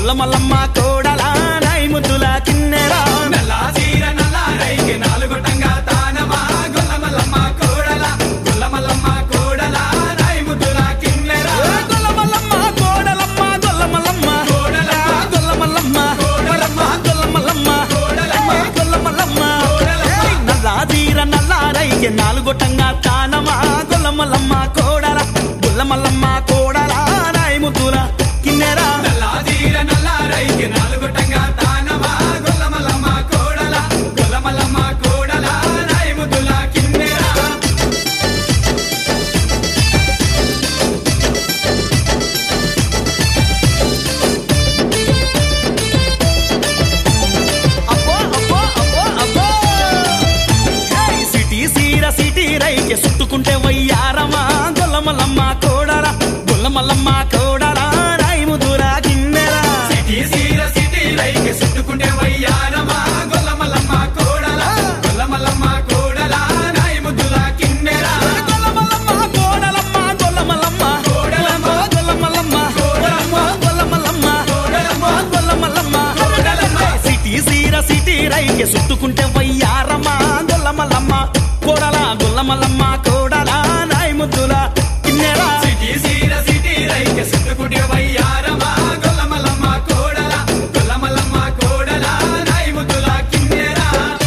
గుల్లమల్లమ్మ కోడల నాయి ముద్దుల కిన్నెరా నల్ల చీర నల్ల రైకి నాలుగొట్టంగా తానమా గొల్లమల్లమ్మ కోడల గొల్లమల్లమ్మ కోడల రాయి ముద్దుల కిన్నెరా గొల్లమల్లమ్మ కోడలమ్మ గొల్లమల్లమ్మ కోడలమ్మ. గొల్లమల్లమ్మ కోడలమ్మ. గొల్లమల్లమ్మ కోడలమ్మ. గొల్లమల్లమ్మ కోడలమ్మ. ఏయ్, నల్లాదీర నల్లారైకి నాలుగొట్టంగా తానమా గొల్లమల్లమ్మ కోడల గొల్లమల్లమ్మ కోడల నాయి ముద్దుల కిన్నెరా నల్ల చీర నల్ల రైకి నాలుగొట్టంగా తానమా గొల్లమల్లమ్మ కోడల గొల్లమల్లమ్మ కోడల రాయి ముద్దుల కిన్నెరా అబ్బో అబ్బో అబ్బో అబ్బో ఏయ్, సిటీ సీర సిటీ రైకే చుట్టుకుంటే వయ్యారమా గొల్లమల్లమ్మ కోడల గొల్లమల్లమ్మ కోడల రాయి ముదుర గిన్నెరా సిటీ సీర సిటీ రైకి చుట్టుకుంటే వయ్యారమా గొల్లమల్లమ్మ కోడల గొల్లమల్లమ్మ కోడల రాయి ముద్దుల కిన్నెరా గొల్లమల్లమ్మ కోడలమ్మ గొల్లమల్లమ్మ కోడలమ్మ. గొల్లమల్లమ్మ కోడలమ్మ. గొల్లమల్లమ్మ కోడలమ్మ. గొల్లమల్లమ్మ కోడలమ్మ. సిటీ సీర సిటీ రైకే చుట్టుకుంటే వయ్యారమా గొల్లమల్లమ్మ కోడల గొల్లమల్లమ్మ కోడల రాయి ముద్దుల కిన్నెరా సిటీ సీర సిటీ రైకి చుట్టుకుంటే వయ్యారమా గొల్లమల్లమ్మ కోడల గొల్లమల్లమ్మ కోడల రాయి ముద్దుల కిన్నెరా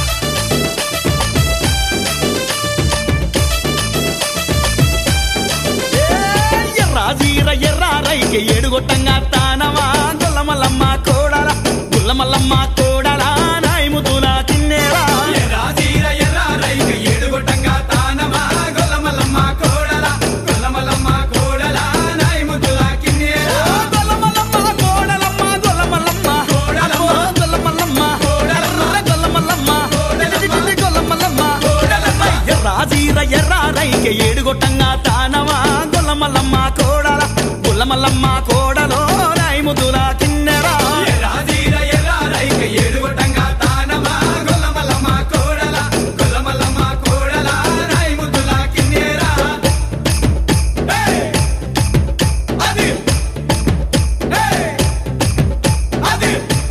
ఎర్రాజీర ఎర్రారైకి ఏడుగొట్టంగా తానవా గొల్లమల్లమ్మ కోడల గుల్లమల్లమ్మ కోడల నాయముతుల తిన్నేరా ఎర్రా చీర ఎర్రా రైకి ఏడుగొట్టంగా తానమా గొల్లమల్లమ్మ కోడల గొల్లమల్లమ్మ కోడల రాయి ముద్దుల కిన్నెరా గొల్లమల్లమ్మ కోడలమ్మ గొల్లమల్లమ్మ కోడలమ్మ. గొల్లమల్లమ్మ కోడలమ్మ. గొల్లమల్లమ్మ కోడలమ్మ. గొల్లమల్లమ్మ కోడలమ్మ. ఎర్రాజీర ఎర్రారైకి ఏడుగొట్టంగా తానవా గొల్లమల్లమ్మ కోడల గుల్లమల్లమ్మ కోడలో నాయముతుల కిన్నెరా ఎర్రా చీర ఎర్రా రైకి ఏడుగొట్టంగా తానమా గొల్లమల్లమ్మ కోడల గొల్లమల్లమ్మ కోడల రాయి ముద్దుల కిన్నెరా ఏయ్! అది ఏయ్! అది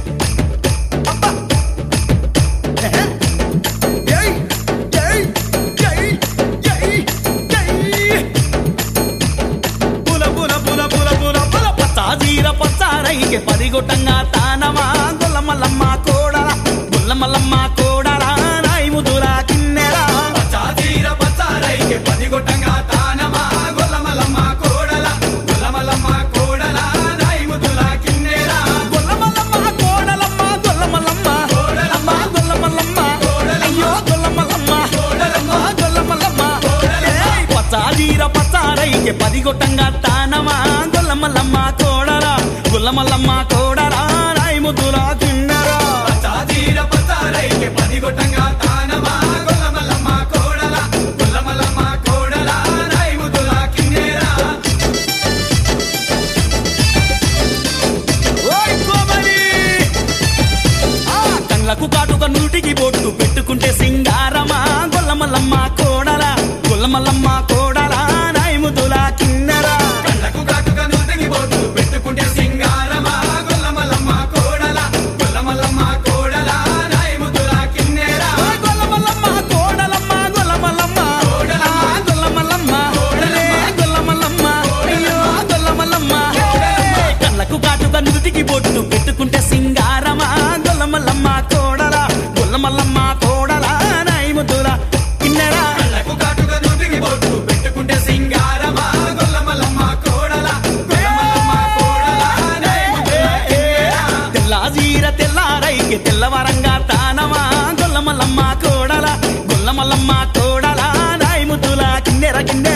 ఏయ్ ఏయ్ ఏయ్ ఏయ్ ఏయ్ పుల పుల పుల పుల పుల పుల పచ్చాజీర పచ్చారైకే పరిగొట్టంగా తానమా గొల్లమల్లమ్మ కోడల గొల్లమల్లమ్మ కోడల రాయి ముదుర కిన్నెరా పచ్చాతీర పచ్చారైకి పదిగొట్టంగా తానమా గొల్లమల్లమ్మ కోడల గొల్లమల్లమ్మ కోడల రాయి ముద్దుల కిన్నెరా గొల్లమల్లమ్మ కోడలమ్మ గొల్లమల్లమ్మ కోడలమ్మ. గొల్లమల్లమ్మ కోడలమ్మ. అయ్యో గొల్లమల్లమ్మ కోడలమ్మ. గొల్లమల్లమ్మ కోడలమ్మ. ఏయ్ పచ్చాజీర పచ్చారైకే పదిగొట్టంగా తానమా గొల్లమల్లమ్మ కోడల గొల్లమల్లమ్మ కోడల రాయి ముదుర కిన్నెరా పచ్చాతీర పచ్చారైకి పదిగొట్టంగా తానమా గొల్లమల్లమ్మ కోడల గొల్లమల్లమ్మ కోడల రాయి ముద్దుల కిన్నెరా ఓయ్ కోమలి! ఆ కళ్ళకు కాటుక నూటికి బొట్టు పెట్టుకుంటే సింగారమా గొల్లమల్లమ్మ కోడల గొల్లమల్లమ్మ కోడల నాయముతుల కిన్నెరా కళ్ళకు కాటుక నూతికి బొట్టు పెట్టుకుంటే సింగారమా గొల్లమల్లమ్మ కోడల గొల్లమల్లమ్మ కోడల రాయి ముద్దుల కిన్నెరా ఓయ్ గొల్లమల్లమ్మ కోడలమ్మ గొల్లమల్లమ్మ కోడలమ్మ. ఆ గొల్లమల్లమ్మ కోడలమ్మ. రే గొల్లమల్లమ్మ అయ్యో గొల్లమల్లమ్మ కోడలమ్మ. ఏయ్, కళ్ళకు కాటుక నుదికి బొట్టు పెట్టుకుంటే సింగారమా గొల్లమల్లమ్మ కోడల గొల్లమల్లమ్మ కోడల నాయముతుల కిన్నెరా కళ్ళకు కాటుక నూతికి బొట్టు పెట్టుకుంటే సింగారమా గొల్లమల్లమ్మ కోడల గొల్లమల్లమ్మ కోడల రాయి ముద్దుల కిన్నెరా తెల్లాజీర తెల్లారైకి తెల్లవరంగా తానమా గొల్లమల్లమ్మ కోడల గొల్లమల్లమ్మ కోడల నాయముతుల కిన్నెర కిన్నెర